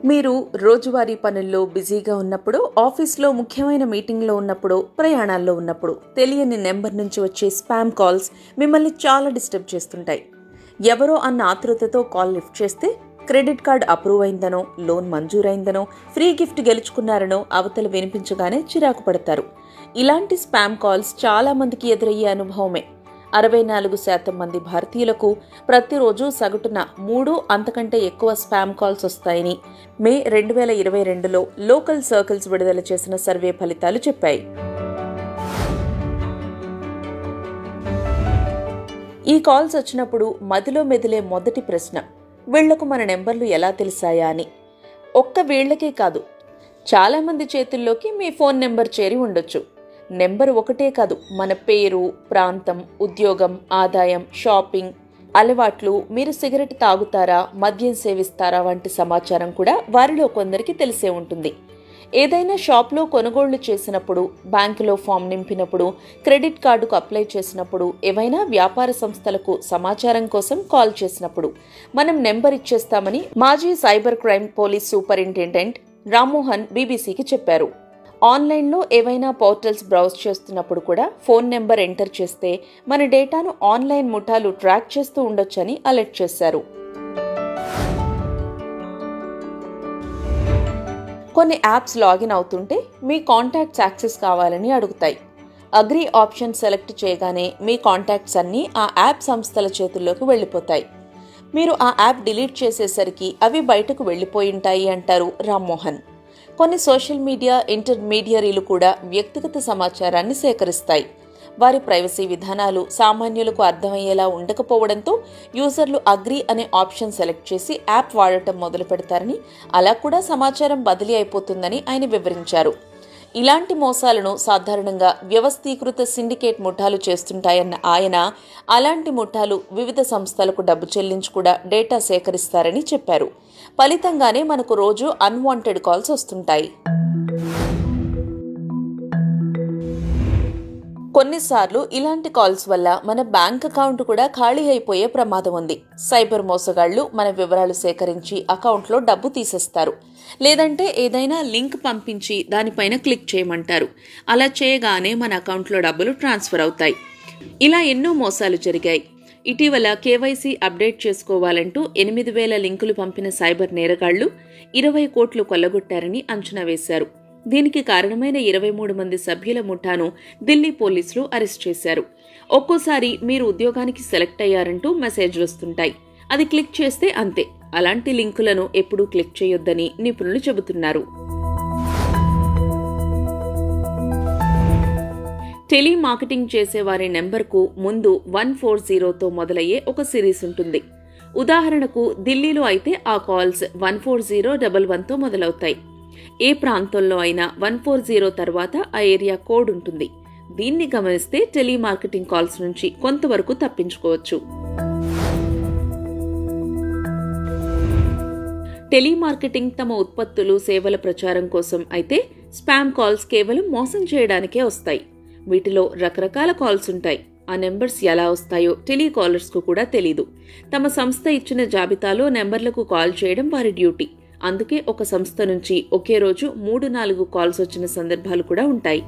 మీరు రోజువారీ పనుల్లో బిజీగా ఉన్నప్పుడు ఆఫీస్లో ముఖ్యమైన మీటింగ్లో ఉన్నప్పుడు ప్రయాణాల్లో ఉన్నప్పుడు తెలియని నెంబర్ నుంచి వచ్చే స్పామ్ కాల్స్ మిమ్మల్ని చాలా డిస్టర్బ్ చేస్తుంటాయి ఎవరో అన్న ఆతృతతో కాల్ లిఫ్ట్ చేస్తే క్రెడిట్ కార్డ్ అప్రూవ్ అయిందనో లోన్ మంజూరైందనో ఫ్రీ గిఫ్ట్ గెలుచుకున్నారనో అవతల వినిపించగానే చిరాకు పడతారు ఇలాంటి స్పామ్ కాల్స్ చాలా మందికి ఎదురయ్యే అనుభవమే అరవై నాలుగు శాతం మంది భారతీయులకు ప్రతిరోజు సగటున మూడు అంతకంటే ఎక్కువ స్పామ్ కాల్స్ వస్తాయని మే రెండు వేల ఇరవై రెండులో లోకల్ సర్కిల్స్ విడుదల చేసిన సర్వే ఫలితాలు చెప్పాయి ఈ కాల్స్ వచ్చినప్పుడు మదిలో మెదిలే మొదటి ప్రశ్న వీళ్లకు మన నెంబర్లు ఎలా తెలిసాయా అని ఒక్క వీళ్లకే కాదు చాలామంది చేతుల్లోకి మీ ఫోన్ నెంబర్ చేరి ఉండొచ్చు నెంబర్ ఒకటే కాదు మన పేరు ప్రాంతం ఉద్యోగం ఆదాయం షాపింగ్ అలవాట్లు మీరు సిగరెట్ తాగుతారా మద్యం సేవిస్తారా వంటి సమాచారం కూడా వారిలో కొందరికి తెలిసే ఉంటుంది ఏదైనా షాప్లో కొనుగోళ్లు చేసినప్పుడు బ్యాంకులో ఫామ్ నింపినప్పుడు క్రెడిట్ కార్డుకు అప్లై చేసినప్పుడు ఏవైనా వ్యాపార సంస్థలకు సమాచారం కోసం కాల్ చేసినప్పుడు మనం నెంబర్ ఇచ్చేస్తామని మాజీ cyber crime police superintendent Rammohan బీబీసీకి చెప్పారు ఆన్లైన్లో ఏవైనా పోర్టల్స్ బ్రౌజ్ చేస్తున్నప్పుడు కూడా ఫోన్ నెంబర్ ఎంటర్ చేస్తే మన డేటాను ఆన్లైన్ ముఠాలు ట్రాక్ చేస్తూ ఉండొచ్చని అలర్ట్ చేశారు కొన్ని యాప్స్ లాగిన్ అవుతుంటే మీ కాంటాక్ట్స్ యాక్సెస్ కావాలని అడుగుతాయి అగ్రి ఆప్షన్ సెలెక్ట్ చేయగానే మీ కాంటాక్ట్స్ అన్నీ ఆ యాప్ సంస్థల చేతుల్లోకి వెళ్ళిపోతాయి మీరు ఆ యాప్ డిలీట్ చేసేసరికి అవి బయటకు వెళ్ళిపోయింటాయి అంటారు రామ్మోహన్ కొన్ని సోషల్ మీడియా ఇంటర్మీడియరీలు కూడా వ్యక్తిగత సమాచారాన్ని సేకరిస్తాయి వారి ప్రైవసీ విధానాలు సామాన్యులకు అర్థమయ్యేలా ఉండకపోవడంతో యూజర్లు అగ్రి అనే ఆప్షన్ సెలెక్ట్ చేసి యాప్ వాడటం మొదలు పెడతారని అలా కూడా సమాచారం బదిలీ అయిపోతుందని ఆయన వివరించారు ఇలాంటి మోసాలను సాధారణంగా వ్యవస్థీకృత సిండికేట్ ముఠాలు చేస్తుంటాయన్న ఆయన అలాంటి ముఠాలు వివిధ సంస్థలకు డబ్బు చెల్లించి కూడా డేటా సేకరిస్తారని చెప్పారు ఫలితంగానే మనకు రోజు అన్వాంటెడ్ కాల్స్ వస్తుంటాయి కొన్నిసార్లు ఇలాంటి కాల్స్ వల్ల మన బ్యాంక్ అకౌంట్ కూడా ఖాళీ అయిపోయే ప్రమాదం ఉంది సైబర్ మోసగాళ్లు మన వివరాలు సేకరించి అకౌంట్లో డబ్బు తీసేస్తారు లేదంటే ఏదైనా లింక్ పంపించి దానిపైన క్లిక్ చేయమంటారు అలా చేయగానే మన అకౌంట్లో డబ్బులు ట్రాన్స్ఫర్ అవుతాయి ఇలా ఎన్నో మోసాలు జరిగాయి ఇటీవల కేవైసీ అప్డేట్ చేసుకోవాలంటూ ఎనిమిది వేల లింకులు పంపిన సైబర్ నేరగాళ్లు ఇరవై కోట్లు కొల్లగొట్టారని అంచనా వేశారు దీనికి కారణమైన ఇరవై మూడు మంది సభ్యుల ముఠాను ఢిల్లీ పోలీసులు అరెస్ట్ చేశారు ఒక్కోసారి మీరు ఉద్యోగానికి సెలెక్ట్ అయ్యారంటూ మెసేజ్లు వస్తుంటాయి అది క్లిక్ చేస్తే అంతే అలాంటి లింకులను ఎప్పుడూ క్లిక్ చేయొద్దని నిపుణులు చెబుతున్నారు టెలిమార్కెటింగ్ చేసేవారి నెంబర్కు ముందు వన్ ఫోర్ జీరోతో మొదలయ్యే ఒక సిరీస్ ఉంటుంది ఉదాహరణకు ఢిల్లీలో అయితే ఆ calls one four zero double వన్తో మొదలవుతాయి ఏ ప్రాంతంలో అయినా వన్ ఫోర్ జీరో తర్వాత ఆ ఏరియా కోడ్ ఉంటుంది దీన్ని గమనిస్తే టెలిమార్కెటింగ్ కాల్స్ నుంచి కొంతవరకు తప్పించుకోవచ్చు టెలిమార్కెటింగ్ తమ ఉత్పత్తులు సేవల ప్రచారం కోసం అయితే స్పామ్ కాల్స్ కేవలం మోసం చేయడానికే వస్తాయి వీటిలో రకరకాల కాల్స్ ఉంటాయి ఆ నెంబర్స్ ఎలా వస్తాయో టెలికాలర్స్కు కూడా తెలీదు తమ సంస్థ ఇచ్చిన జాబితాలో నెంబర్లకు కాల్ చేయడం వారి డ్యూటీ అందుకే ఒక సంస్థ నుంచి ఒకే రోజు మూడు నాలుగు కాల్స్ వచ్చిన సందర్భాలు కూడా ఉంటాయి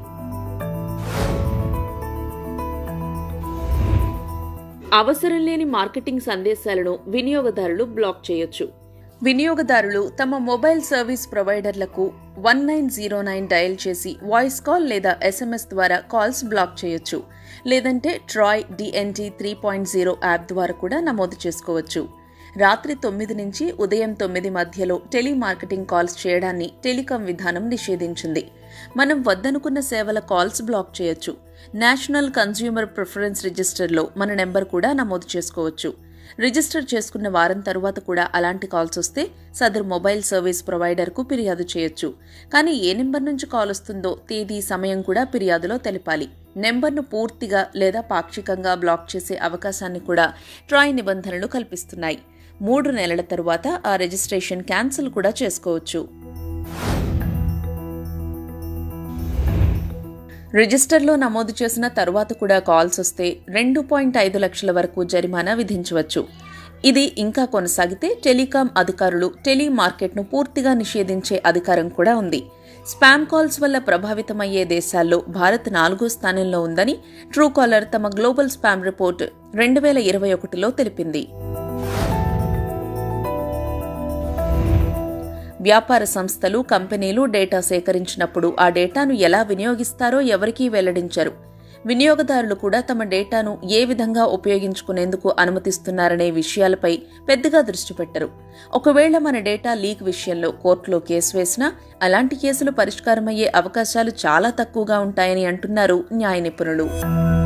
అవసరం లేని మార్కెటింగ్ సందేశాలను వినియోగదారులు బ్లాక్ చేయొచ్చు వినియోగదారులు తమ మొబైల్ సర్వీస్ ప్రొవైడర్లకు one nine zero nine dial చేసి వాయిస్ కాల్ లేదా ఎస్ఎంఎస్ ద్వారా కాల్స్ బ్లాక్ చేయొచ్చు లేదంటే TRAI DNT three point zero app ద్వారా కూడా నమోదు చేసుకోవచ్చు రాత్రి తొమ్మిది నుంచి ఉదయం తొమ్మిది మధ్యలో టెలిమార్కెటింగ్ కాల్స్ చేయడాన్ని టెలికాం విధానం నిషేధించింది మనం వద్దనుకున్న సేవల కాల్స్ బ్లాక్ చేయొచ్చు నేషనల్ కన్స్యూమర్ ప్రిఫరెన్స్ రిజిస్టర్లో మన నెంబర్ కూడా నమోదు చేసుకోవచ్చు రిజిస్టర్ చేసుకున్న వారం తరువాత కూడా అలాంటి కాల్స్ వస్తే సదరు మొబైల్ సర్వీస్ ప్రొవైడర్కు ఫిర్యాదు చేయొచ్చు కానీ ఏ నెంబర్ నుంచి కాల్ వస్తుందో తేదీ సమయం కూడా ఫిర్యాదులో తెలపాలి నెంబర్ను పూర్తిగా లేదా పాక్షికంగా బ్లాక్ చేసే అవకాశాన్ని కూడా ట్రాయ్ నిబంధనలు కల్పిస్తున్నాయి మూడు నెలల తరువాత ఆ రిజిస్ట్రేషన్ క్యాన్సిల్ కూడా చేసుకోవచ్చు రిజిస్టర్లో నమోదు చేసిన తరువాత కూడా కాల్స్ వస్తే రెండు పాయింట్ ఐదు లక్షల వరకు జరిమానా విధించవచ్చు ఇది ఇంకా కొనసాగితే టెలికాం అధికారులు టెలి మార్కెట్ను పూర్తిగా నిషేధించే అధికారం కూడా ఉంది స్పామ్ కాల్స్ వల్ల ప్రభావితమయ్యే దేశాల్లో భారత్ నాలుగో స్థానంలో ఉందని ట్రూకాలర్ తమ గ్లోబల్ స్పామ్ రిపోర్ట్ రెండు వేల ఇరవై ఒకటిలో తెలిపింది వ్యాపార సంస్థలు కంపెనీలు డేటా సేకరించినప్పుడు ఆ డేటాను ఎలా వినియోగిస్తారో ఎవరికీ వెల్లడించరు వినియోగదారులు కూడా తమ డేటాను ఏ విధంగా ఉపయోగించుకునేందుకు అనుమతిస్తున్నారనే విషయాలపై పెద్దగా దృష్టి పెట్టరు ఒకవేళ మన డేటా లీక్ విషయంలో కోర్టులో కేసు వేసినా అలాంటి కేసులు పరిష్కారమయ్యే అవకాశాలు చాలా తక్కువగా ఉంటాయని అంటున్నారు న్యాయ నిపుణులు